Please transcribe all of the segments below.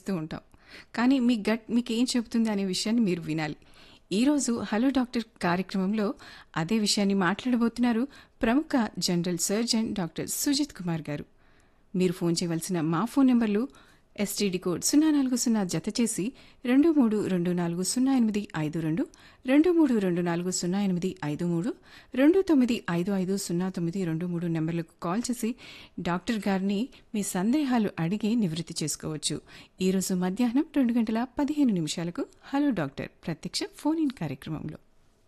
చేస్తూ ఉంటాం కానీ మీ గట్ మీకు ఏం చెబుతుంది అనే విషయాన్ని మీరు వినాలి ఈరోజు హలో డాక్టర్ కార్యక్రమంలో అదే విషయాన్ని మాట్లాడబోతున్నారు ప్రముఖ general surgeon doctor Sujith Kumar గారు మీరు ఫోన్ చేయవలసిన మా ఫోన్ నెంబర్లు ఎస్టీడీ కోడ్ సున్నా నాలుగు సున్నా జత చేసి రెండు మూడు రెండు నాలుగు సున్నా ఎనిమిది ఐదు రెండు రెండు మూడు రెండు నాలుగు సున్నా ఎనిమిది ఐదు మూడు రెండు తొమ్మిది ఐదు ఐదు సున్నా తొమ్మిది రెండు మూడు నెంబర్లకు కాల్ చేసి డాక్టర్ గారిని మీ సందేహాలు అడిగి నివృత్తి చేసుకోవచ్చు ఈరోజు మధ్యాహ్నం రెండు గంటల పదిహేను నిమిషాలకు హలో డాక్టర్ ప్రత్యక్ష ఫోన్ ఇన్ కార్యక్రమంలో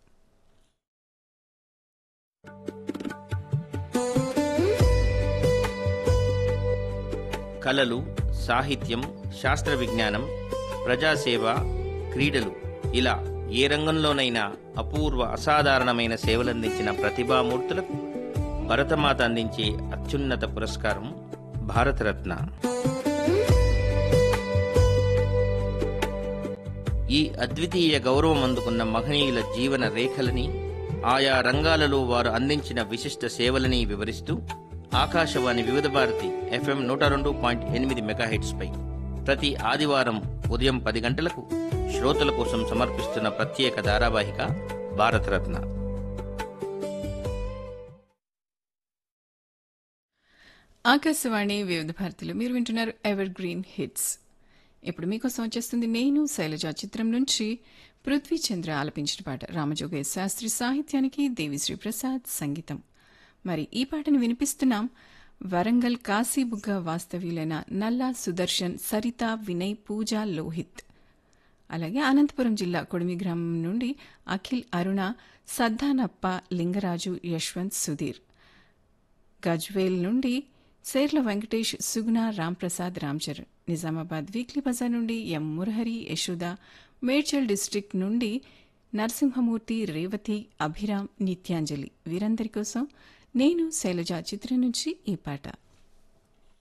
కళలు సాహిత్యం శాస్త్ర విజ్ఞానం ప్రజాసేవ క్రీడలు ఇలా ఏ రంగంలోనైనా అపూర్వ అసాధారణమైన సేవలందించిన ప్రతిభామూర్తులకు భరతమాత అందించే అత్యున్నత పురస్కారం భారతరత్న ఈ అద్వితీయ గౌరవం అందుకున్న మహనీయుల జీవన రేఖలని ఆయా రంగాలలో వారు అందించిన విశిష్ట సేవలని వివరిస్తూ ఆకాశవాణి వివిధ భారతి ఎఫ్ఎం నూట రెండు పాయింట్ ఎనిమిది మెగాహెట్స్పై ప్రతి ఆదివారం ఉదయం పది గంటలకు శ్రోతల కోసం సమర్పిస్తున్న ప్రత్యేక ధారావాహిక భారతరత్న ఆకాశవాణి వివిధ భారతిలో మీరు వింటున్నారు ఎవర్ గ్రీన్ హిట్స్ ఇప్పుడు మీకోసం వచ్చేస్తుంది నేను శైలజ చిత్రం నుంచి పృథ్వీ చంద్ర ఆలపించిన పాట రామజోగయ్య శాస్త్రి సాహిత్యానికి దేవిశ్రీ ప్రసాద్ సంగీతం మరి ఈ పాటను వినిపిస్తున్నాం వరంగల్ కాశీబుగ్గ వాస్తవ్యులైన నల్లా సుదర్శన్ సరిత వినయ్ పూజ లోహిత్ అలాగే అనంతపురం జిల్లా కొడిమి గ్రామం నుండి అఖిల్ అరుణ సద్దానప్ప లింగరాజు యశ్వంత్ సుధీర్ గజ్వేల్ నుండి సేర్ల వెంకటేష్ సుగుణ రాంప్రసాద్ రామ్చరణ్ నిజామాబాద్ వీక్లీ బజార్ నుండి ఎం మురహరి యశోద మేడ్చల్ డిస్టిక్ నుండి నరసింహమూర్తి రేవతి అభిరామ్ నిత్యాంజలి వీరందరి కోసం నేను శైలజ చిత్రం నుంచి ఈ పాట